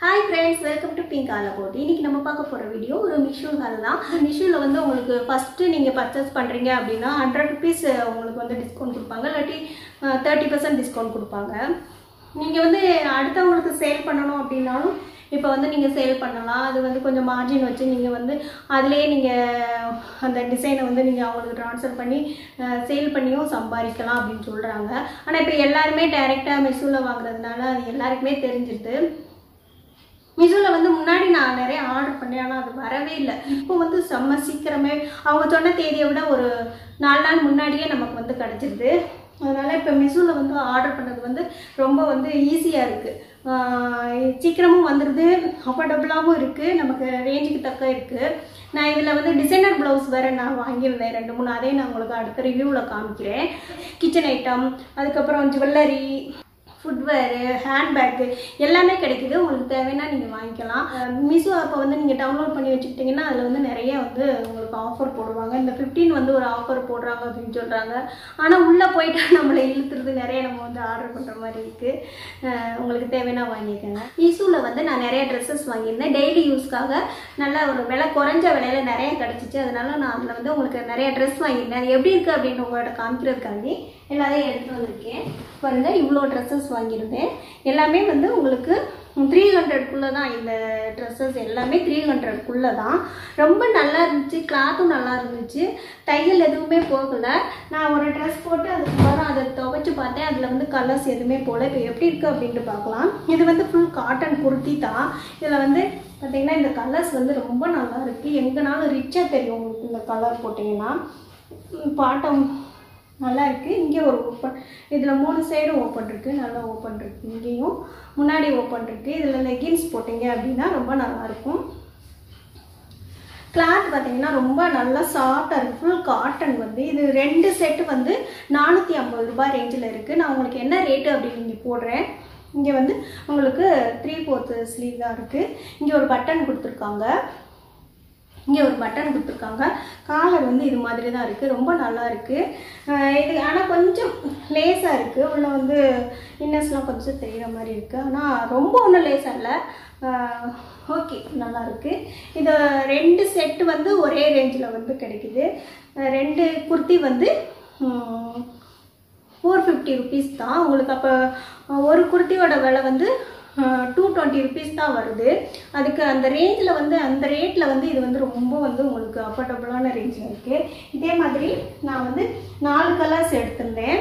hi friends welcome to pink ஆல போட்டு இன்னைக்கு நம்ம பார்க்க போகிற வீடியோ ஒரு மிஷூ ஹால் தான் மிஷூவில் வந்து உங்களுக்கு ஃபஸ்ட்டு நீங்கள் பர்ச்சேஸ் பண்ணுறீங்க அப்படின்னா ஹண்ட்ரட் ருபீஸ் உங்களுக்கு வந்து டிஸ்கவுண்ட் கொடுப்பாங்க இல்லாட்டி தேர்ட்டி பர்சன்ட் டிஸ்கவுண்ட் கொடுப்பாங்க நீங்கள் வந்து அடுத்தவங்களுக்கு சேல் பண்ணணும் அப்படின்னாலும் இப்போ வந்து நீங்கள் சேல் பண்ணலாம் அது வந்து கொஞ்சம் மார்ஜின் வச்சு நீங்கள் வந்து அதிலே நீங்கள் அந்த டிசைனை வந்து நீங்கள் அவங்களுக்கு ட்ரான்ஸ்ஃபர் பண்ணி சேல் பண்ணியும் சம்பாதிக்கலாம் அப்படின்னு சொல்கிறாங்க ஆனால் இப்போ எல்லாருமே டைரெக்டாக மெசூவில் வாங்குறதுனால அது எல்லாருக்குமே தெரிஞ்சிருது மிஷோவில் வந்து முன்னாடி நான் நிறைய ஆர்டர் பண்ணேன் ஆனால் அது வரவே இல்லை இப்போ வந்து செம்ம சீக்கிரமே அவங்க சொன்ன தேதியை விட ஒரு நாலு நாள் முன்னாடியே நமக்கு வந்து கிடச்சிருது அதனால் இப்போ மிஷோவில் வந்து ஆர்டர் பண்ணது வந்து ரொம்ப வந்து ஈஸியாக இருக்குது சீக்கிரமும் வந்துடுது அஃபோர்டபுளாகவும் இருக்குது நமக்கு ரேஞ்சுக்கு தக்க இருக்குது நான் இதில் வந்து டிசைனர் ப்ளவுஸ் வேறு நான் வாங்கியிருந்தேன் ரெண்டு மூணு அதையும் நான் உங்களுக்கு அடுத்த ரிவ்யூவில் காமிக்கிறேன் கிச்சன் ஐட்டம் அதுக்கப்புறம் ஜுவல்லரி ஃபுட்வேரு ஹேண்ட்பேக்கு எல்லாமே கிடைக்குது உங்களுக்கு தேவைன்னா நீங்கள் வாங்கிக்கலாம் மீஷோ ஆப்பை வந்து நீங்கள் டவுன்லோட் பண்ணி வச்சுக்கிட்டிங்கன்னா அதில் வந்து நிறைய வந்து உங்களுக்கு ஆஃபர் போடுவாங்க இந்த ஃபிஃப்டீன் வந்து ஒரு ஆஃபர் போடுறாங்க அப்படின்னு சொல்கிறாங்க ஆனால் உள்ளே போயிட்டு நம்மளை இழுத்துறது நிறைய நம்ம வந்து ஆர்டர் பண்ணுற மாதிரி இருக்குது உங்களுக்கு தேவைன்னா வாங்கிக்கோங்க மீஷோவில் வந்து நான் நிறைய ட்ரெஸ்ஸஸ் வாங்கியிருந்தேன் டெய்லி யூஸ்க்காக நல்ல ஒரு விலை குறைஞ்ச விலையில நிறைய கிடச்சிச்சு அதனால நான் அதில் வந்து உங்களுக்கு நிறைய ட்ரெஸ் வாங்கியிருந்தேன் அது எப்படி இருக்குது அப்படின்னு உங்கள்கிட்ட காமிக்கிறதுக்காண்டி எல்லாத்தையும் எடுத்து வந்திருக்கேன் பாருங்க இவ்வளோ ட்ரெஸ்ஸஸ் வாங்கியிருந்தேன் எல்லாமே வந்து உங்களுக்கு த்ரீ ஹண்ட்ரட்குள்ளே தான் இந்த ட்ரெஸ்ஸஸ் எல்லாமே த்ரீ ஹண்ட்ரட்குள்ளே தான் ரொம்ப நல்லா இருந்துச்சு கிளாத்தும் நல்லா இருந்துச்சு தையல் எதுவுமே போகலை நான் ஒரு ட்ரெஸ் போட்டு அதுக்கப்புறம் அதை துவைச்சு பார்த்தேன் அதில் வந்து கலர்ஸ் எதுவுமே போகல இப்போ எப்படி இருக்குது அப்படின்ட்டு பார்க்கலாம் இது வந்து ஃபுல் காட்டன் குர்த்தி தான் இதில் வந்து பார்த்தீங்கன்னா இந்த கலர்ஸ் வந்து ரொம்ப நல்லா இருக்குது எங்கேனாலும் ரிச்சாக தெரியும் உங்களுக்கு இந்த கலர் போட்டிங்கன்னா பாட்டம் நல்லா இருக்குது இங்கே ஒரு ஓப்பன் இதில் மூணு சைடும் ஓப்பன் இருக்குது நல்லா ஓப்பன் இருக்குது இங்கேயும் முன்னாடி ஓப்பன் இருக்குது இதில் லெகின்ஸ் போட்டிங்க அப்படின்னா ரொம்ப நல்லாயிருக்கும் கிளாத் பார்த்தீங்கன்னா ரொம்ப நல்லா சாஃப்டாக இருக்குது ஃபுல் காட்டன் வந்து இது ரெண்டு செட்டு வந்து நானூற்றி ஐம்பது ரூபாய் ரேஞ்சில் இருக்குது நான் உங்களுக்கு என்ன ரேட்டு அப்படின்னு இங்கே போடுறேன் இங்கே வந்து உங்களுக்கு த்ரீ ஃபோர்த்து ஸ்லீவ் தான் இருக்குது இங்கே ஒரு பட்டன் கொடுத்துருக்காங்க இங்கே ஒரு பட்டன் கொடுத்துருக்காங்க காலர் வந்து இது மாதிரி தான் இருக்குது ரொம்ப நல்லா இருக்குது இது ஆனால் கொஞ்சம் லேஸாக இருக்குது உள்ள வந்து இன்னஸ்லாம் கொஞ்சம் தெரிகிற மாதிரி இருக்குது ஆனால் ரொம்ப ஒன்றும் லேஸாக இல்லை ஓகே நல்லா இருக்குது இது ரெண்டு செட்டு வந்து ஒரே ரேஞ்சில் வந்து கிடைக்குது ரெண்டு குர்த்தி வந்து ஃபோர் ஃபிஃப்டி ருபீஸ் தான் உங்களுக்கு அப்போ ஒரு குர்த்தியோட விலை வந்து டூ டுவெண்ட்டி ருபீஸ் தான் வருது அதுக்கு அந்த ரேஞ்சில் வந்து அந்த ரேட்டில் வந்து இது வந்து ரொம்ப வந்து உங்களுக்கு அஃபோர்டபுளான ரேஞ்சில் இருக்குது இதே மாதிரி நான் வந்து நாலு கலர்ஸ் எடுத்திருந்தேன்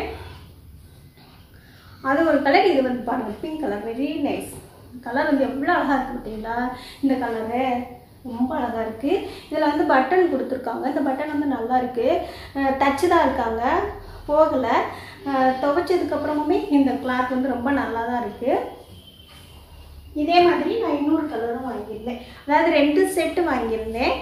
அது ஒரு கலர் இது வந்து பாருங்கள் pink colour very nice colour வந்து எவ்வளோ அழகாக இருக்குது பார்த்தீங்களா இந்த கலரு ரொம்ப அழகாக இருக்குது இதில் வந்து பட்டன் கொடுத்துருக்காங்க இந்த பட்டன் வந்து நல்லா இருக்குது தச்சு தான் இருக்காங்க போகலை துவைச்சதுக்கப்புறமுமே இந்த கிளாத் வந்து ரொம்ப நல்லா தான் இருக்குது இதே மாதிரி நான் இன்னொரு கலரும் வாங்கியிருந்தேன் அதாவது ரெண்டு செட்டு வாங்கியிருந்தேன்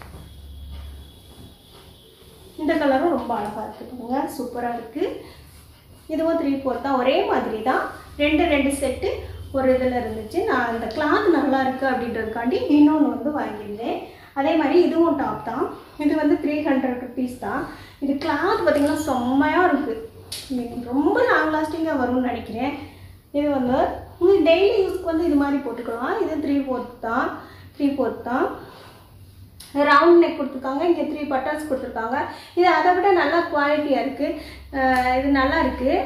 இந்த கலரும் ரொம்ப அழகாக இருக்குதுங்க சூப்பராக இருக்குது இதுவும் த்ரீ ஃபோர் தான் ஒரே மாதிரி தான் ரெண்டு ரெண்டு செட்டு ஒரு இதில் இருந்துச்சு நான் இந்த கிளாத் நல்லா இருக்குது அப்படின்றதுக்காண்டி இன்னொன்று வந்து வாங்கியிருந்தேன் அதே மாதிரி இதுவும் டாப் தான் இது வந்து த்ரீ ஹண்ட்ரட் ருபீஸ் தான் இது கிளாத் பார்த்திங்கன்னா செம்மையாக இருக்குது ரொம்ப லாங் லாஸ்டிங்காக வரும்னு நினைக்கிறேன் இது வந்து டெய்லி யூஸ்க்கு வந்து இது மாதிரி போட்டுக்கலாம் இது த்ரீ ஃபோர்த் தான் த்ரீ ஃபோர்த் தான் ரவுண்ட் நெக் கொடுத்துருக்காங்க இங்கே த்ரீ பட்டன்ஸ் கொடுத்துருக்காங்க இது அதை விட நல்லா குவாலிட்டியாக இருக்குது இது நல்லா இருக்குது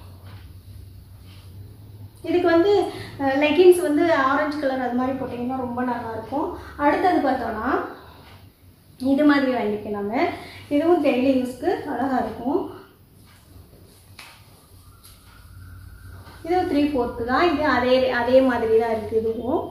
இதுக்கு வந்து லெகின்ஸ் வந்து ஆரஞ்சு கலர் அது மாதிரி போட்டிங்கன்னா ரொம்ப நல்லாயிருக்கும் அடுத்தது பார்த்தோன்னா இது மாதிரி வாங்கியிருக்கேன் நான் இதுவும் டெய்லி யூஸ்க்கு அழகாக இருக்கும் இதுவும் த்ரீ ஃபோர்த்து தான் இது அதே அதே மாதிரி தான் இருக்குது இதுவும்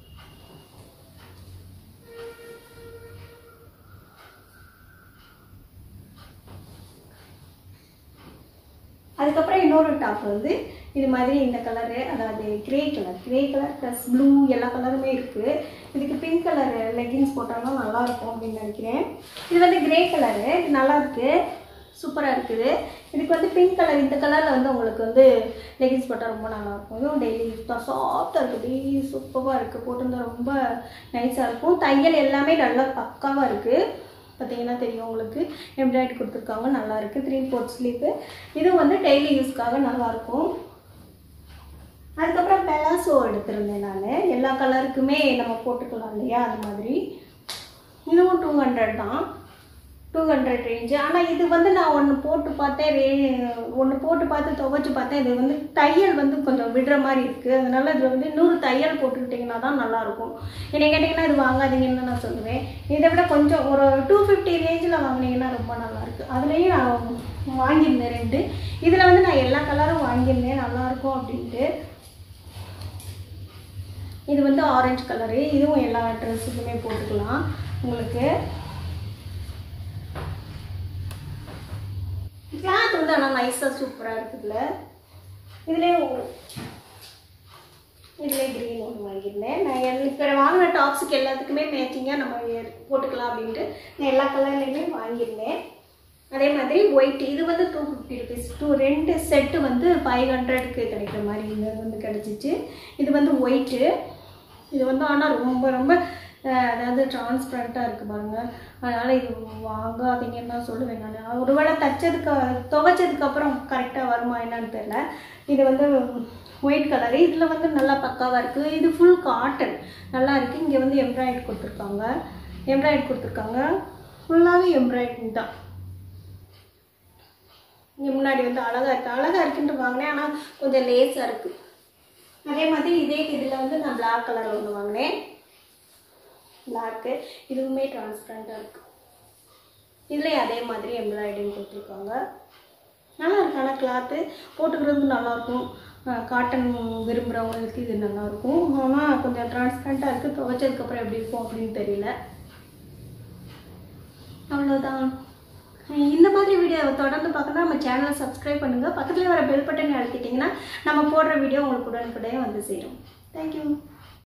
அதுக்கப்புறம் இன்னொரு டாப் வந்து இது மாதிரி இந்த கலரு அதாவது grey colour grey colour plus blue எல்லா கலருமே இருக்குது இதுக்கு பிங்க் கலர் லெகின்ஸ் போட்டாலும் நல்லாயிருக்கும் அப்படின்னு நினைக்கிறேன் இது வந்து கிரே கலரு இது நல்லாயிருக்கு சூப்பராக இருக்குது இதுக்கு வந்து பிங்க் கலர் இந்த கலரில் வந்து உங்களுக்கு வந்து லெகின்ஸ் போட்டால் ரொம்ப நல்லாயிருக்கும் இதுவும் டெய்லி யூஸ் தான் சாஃப்டாக இருக்குது டெய்லி சூப்பராக இருக்குது போட்டிருந்தா ரொம்ப நைஸாக இருக்கும் தையல் எல்லாமே நல்லா பக்காவாக இருக்குது பார்த்தீங்கன்னா தெரியும் உங்களுக்கு எம்ப்ராய்டரி கொடுத்துருக்காங்க நல்லாயிருக்கு த்ரீ ஃபோர்த் ஸ்லீப்பு இதுவும் வந்து டெய்லி யூஸ்க்காக நல்லாயிருக்கும் அதுக்கப்புறம் பெலாசோ எடுத்திருந்தேன் நான் எல்லா கலருக்குமே நம்ம போட்டுக்கலாம் இல்லையா அது மாதிரி இதுவும் டூ ஹண்ட்ரட் தான் டூ ஹண்ட்ரட் ரேஞ்சு ஆனால் இது வந்து நான் ஒன்று போட்டு பார்த்தேன் ரே ஒன்று போட்டு பார்த்து துவைச்சு பார்த்தேன் இது வந்து தையல் வந்து கொஞ்சம் விடுற மாதிரி இருக்குது அதனால இதில் வந்து இன்னொரு தையல் போட்டுக்கிட்டிங்கன்னா தான் நல்லாயிருக்கும் என்னை கேட்டிங்கன்னா இது வாங்காதீங்கன்னு நான் சொல்லுவேன் இதை விட கொஞ்சம் ஒரு டூ ஃபிஃப்டி ரேஞ்சில் வாங்கினீங்கன்னா ரொம்ப நல்லாயிருக்கு அதுலேயும் நான் வாங்கியிருந்தேன் ரெண்டு இதில் வந்து நான் எல்லா கலரும் வாங்கியிருந்தேன் நல்லாயிருக்கும் அப்படின்ட்டு இது வந்து ஆரஞ்சு கலரு இதுவும் எல்லா ட்ரெஸ்ஸுக்குமே போட்டுக்கலாம் உங்களுக்கு கிளாத் வந்து ஆனால் நைஸாக சூப்பராக இருக்குதுல்ல இதுலேயே இதுலேயே க்ரீன் ஒன்று வாங்கியிருந்தேன் நான் எல் இப்போ வாங்கின டாப்ஸுக்கு எல்லாத்துக்குமே மேட்சிங்காக நம்ம ஏ- போட்டுக்கலாம் அப்படின்ட்டு நான் எல்லா கலர்லேயுமே வாங்கியிருந்தேன் அதே மாதிரி ஒயிட் இது வந்து டூ ஃபிஃப்டி ருபீஸ் டூ ரெண்டு செட்டு வந்து ஃபைவ் ஹண்ட்ரட்க்கு கிடைக்கிற மாதிரி இது வந்து கிடச்சிச்சு இது வந்து ஒயிட்டு இது வந்து ஆனால் ரொம்ப ரொம்ப அஹ், அதாவது டிரான்ஸ்பரண்ட்டாக இருக்குது பாருங்க அதனால் இது வாங்காதீங்கன்னு தான் சொல்லுவேன் நான் ஒருவேளை தைச்சதுக்கு துவைச்சதுக்கு அப்புறம் கரெக்டாக வருமா என்னன்னு தெரியல இது வந்து ஒயிட் கலரு இதில் வந்து நல்லா பக்காவாக இருக்குது இது ஃபுல் காட்டன் நல்லா இருக்குது இங்கே வந்து எம்ப்ராய்டு கொடுத்துருக்காங்க எம்ப்ராய்டு கொடுத்துருக்காங்க ஃபுல்லாகவே எம்ப்ராய்டிங் தான் இங்கே முன்னாடி வந்து அழகாக இருக்குது அழகாக இருக்குன்ட்டு வாங்கினேன் ஆனால் கொஞ்சம் லேஸாக இருக்குது அதே மாதிரி இதே இதில் வந்து நான் Black கலர் ஒன்று வாங்கினேன் பிளாக்கு இதுவுமே டிரான்ஸ்பரண்ட்டாக இருக்குது இதுலேயும் அதே மாதிரி எம்ப்ராய்டிங் கொடுத்துருக்காங்க நல்லா இருக்கு ஆனால் கிளாத்து போட்டுக்கிறதுக்கு நல்லாயிருக்கும் காட்டன் விரும்புகிறவங்களுக்கு இது நல்லாயிருக்கும் ஆனால் கொஞ்சம் டிரான்ஸ்பரண்ட்டாக இருக்குது துவைச்சதுக்கப்புறம் எப்படி இருக்கும் அப்படின்னு தெரியல அவ்வளோதான் இந்த மாதிரி வீடியோ தொடர்ந்து பார்க்கணும் நம்ம சேனலை சப்ஸ்கிரைப் பண்ணுங்கள் பக்கத்தில் வர பெல் பட்டனை அழுத்திட்டிங்கன்னா நம்ம போடுற வீடியோ உங்களுக்கு உடனுக்குடனே வந்து சேரும் தேங்க்யூ